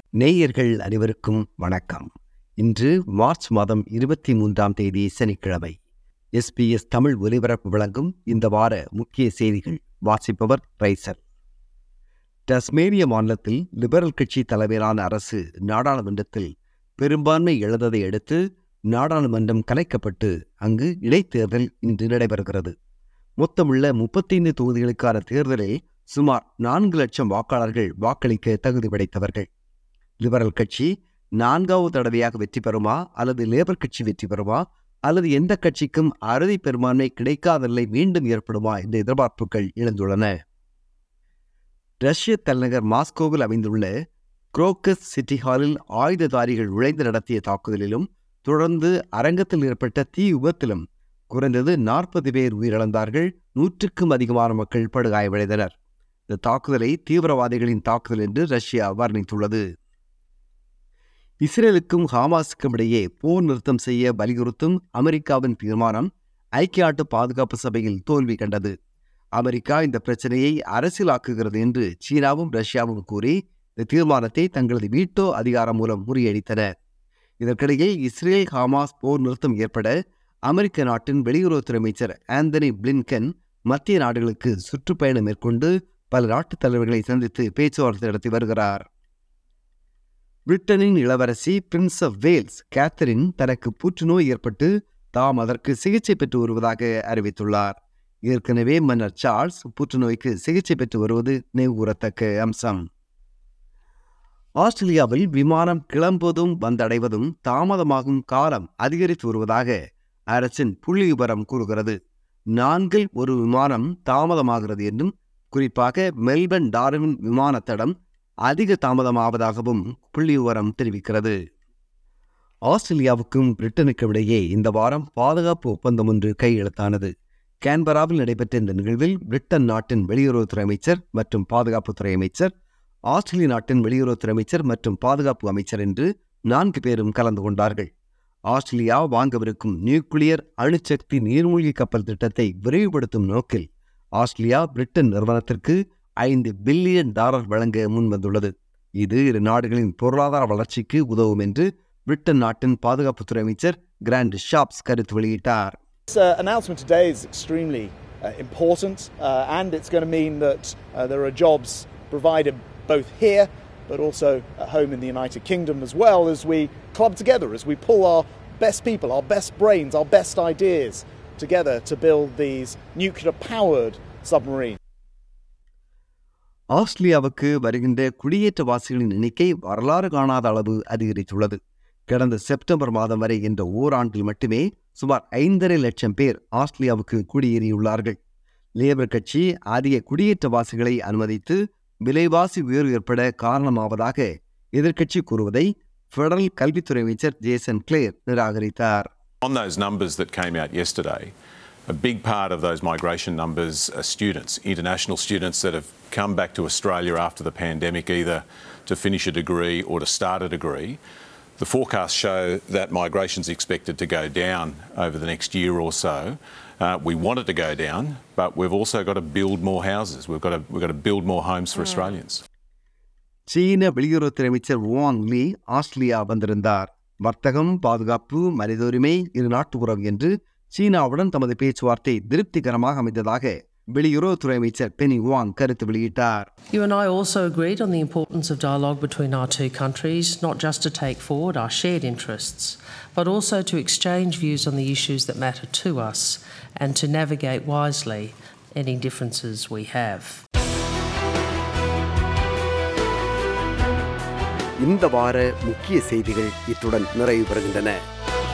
நேயர்கள் அனைவருக்கும் வணக்கம் இன்று மார்ச் மாதம் இருபத்தி மூன்றாம் தேதி சனிக்கிழமை எஸ்பிஎஸ் தமிழ் ஒலிபரப்பு வழங்கும் இந்த வார முக்கிய செய்திகள் வாசிப்பவர் ரைசர் டஸ்மேனிய மாநிலத்தில் லிபரல் கட்சி தலைமையிலான அரசு நாடாளுமன்றத்தில் பெரும்பான்மை இழந்ததை அடுத்து நாடாளுமன்றம் கலைக்கப்பட்டு அங்கு இடைத்தேர்தல் இன்று நடைபெறுகிறது மொத்தமுள்ள முப்பத்தைந்து தொகுதிகளுக்கான தேர்தலில் சுமார் நான்கு லட்சம் வாக்காளர்கள் வாக்களிக்க தகுதி படைத்தவர்கள் லிபரல் கட்சி நான்காவது தடவையாக வெற்றி பெறுமா அல்லது லேபர் கட்சி வெற்றி பெறுமா அல்லது எந்த கட்சிக்கும் அறுதி பெரும்பான்மை கிடைக்காத நிலை மீண்டும் ஏற்படுமா என்ற எதிர்பார்ப்புகள் எழுந்துள்ளன ரஷ்ய தலைநகர் மாஸ்கோவில் அமைந்துள்ள குரோக்கஸ் சிட்டி ஹாலில் ஆயுததாரிகள் நுழைந்து நடத்திய தாக்குதலிலும் தொடர்ந்து அரங்கத்தில் ஏற்பட்ட தீ விபத்திலும் குறைந்தது நாற்பது பேர் உயிரிழந்தார்கள் நூற்றுக்கும் அதிகமான மக்கள் படுகாயமடைந்தனர் இந்த தாக்குதலை தீவிரவாதிகளின் தாக்குதல் என்று ரஷ்யா வர்ணித்துள்ளது இஸ்ரேலுக்கும் ஹமாஸுக்கும் இடையே போர் நிறுத்தம் செய்ய வலியுறுத்தும் அமெரிக்காவின் தீர்மானம் ஐக்கிய நாட்டு பாதுகாப்பு சபையில் தோல்வி கண்டது அமெரிக்கா இந்த பிரச்சனையை அரசியலாக்குகிறது என்று சீனாவும் ரஷ்யாவும் கூறி இந்த தீர்மானத்தை தங்களது வீட்டோ அதிகாரம் மூலம் முறியடித்தன இதற்கிடையே இஸ்ரேல் ஹமாஸ் போர் நிறுத்தம் ஏற்பட அமெரிக்க நாட்டின் வெளியுறவுத்துறை அமைச்சர் ஆந்தனி பிளின்கன் மத்திய நாடுகளுக்கு சுற்றுப்பயணம் மேற்கொண்டு பல நாட்டுத் தலைவர்களை சந்தித்து பேச்சுவார்த்தை நடத்தி வருகிறார் பிரிட்டனின் இளவரசி பிரின்ஸ் ஆஃப் வேல்ஸ் கேத்தரின் தனக்கு புற்றுநோய் ஏற்பட்டு தாம் அதற்கு சிகிச்சை பெற்று வருவதாக அறிவித்துள்ளார் ஏற்கனவே மன்னர் சார்ல்ஸ் புற்றுநோய்க்கு சிகிச்சை பெற்று வருவது நினைவுகூரத்தக்க அம்சம் ஆஸ்திரேலியாவில் விமானம் கிளம்புவதும் வந்தடைவதும் தாமதமாகும் காலம் அதிகரித்து வருவதாக அரசின் புள்ளி விவரம் கூறுகிறது நான்கில் ஒரு விமானம் தாமதமாகிறது என்றும் குறிப்பாக மெல்பர்ன் டார்வின் விமான தடம் அதிக தாமதமாவதாகவும் புள்ளி விவரம் தெரிவிக்கிறது ஆஸ்திரேலியாவுக்கும் பிரிட்டனுக்கும் இடையே இந்த வாரம் பாதுகாப்பு ஒப்பந்தம் ஒன்று கையெழுத்தானது கேன்பராவில் நடைபெற்ற இந்த நிகழ்வில் பிரிட்டன் நாட்டின் வெளியுறவுத்துறை அமைச்சர் மற்றும் பாதுகாப்புத்துறை அமைச்சர் ஆஸ்திரேலிய நாட்டின் வெளியுறவுத்துறை அமைச்சர் மற்றும் பாதுகாப்பு அமைச்சர் என்று நான்கு பேரும் கலந்து கொண்டார்கள் ஆஸ்திரேலியா வாங்கவிருக்கும் நியூக்ளியர் அணுசக்தி நீர்மூழ்கி கப்பல் திட்டத்தை விரைவுபடுத்தும் நோக்கில் ஆஸ்திரேலியா பிரிட்டன் நிறுவனத்திற்கு ஐந்து பில்லியன் டாலர் வழங்க முன்வந்துள்ளது இது இரு நாடுகளின் பொருளாதார வளர்ச்சிக்கு உதவும் என்று பிரிட்டன் நாட்டின் பாதுகாப்புத்துறை அமைச்சர் கிராண்ட் ஷாப்ஸ் கருத்து வெளியிட்டார் This uh, announcement today is extremely uh, important, uh, and it's going to mean that uh, there are jobs provided both here but also at home in the United Kingdom as well as we club together, as we pull our best people, our best brains, our best ideas together to build these nuclear powered submarines. ஆஸ்திரேலியாவுக்கு வருகின்ற குடியேற்றவாசிகளின் எண்ணிக்கை வரலாறு காணாத அளவு அதிகரித்துள்ளது கடந்த September மாதம் வரை என்ற ஓராண்டில் மட்டுமே சுமார் ஐந்தரை லட்சம் பேர் ஆஸ்திரேலியாவுக்கு குடியேறியுள்ளார்கள் லேபர் கட்சி அதிக குடியேற்றவாசிகளை அனுமதித்து விலைவாசி உயர்வு ஏற்பட காரணமாவதாக எதிர்க்கட்சி கூறுவதை பெடரல் கல்வித்துறை அமைச்சர் ஜேசன் கிளேர் நிராகரித்தார் On those numbers that came out yesterday, a big part of those migration numbers are students, international students that have come back to Australia after the pandemic, either to finish a degree or to start a degree. The forecasts show that migration is expected to go down over the next year or so. Uh, we want it to go down, but we've also got to build more houses. We've got to, we've got to build more homes for Australians. சீன வெளியுறவுத்துறை அமைச்சர் வாங் லீ Australia வந்திருந்தார் வர்த்தகம் பாதுகாப்பு மனித உரிமை இரு நாட்டு உறவு என்று சீனாவுடன் தமது பேச்சுவார்த்தை திருப்திகரமாக அமைந்ததாக வெளியுறவுத்துறை அமைச்சர் பெனி வாங் கருத்து வெளியிட்டார் You and I also agreed on the importance of dialogue between our two countries, not just to take forward our shared interests, but also to exchange views on the issues that matter to us and to navigate wisely any differences we have. இந்த வார முக்கிய செய்திகள் இத்துடன் நிறைவு பெறுகின்றன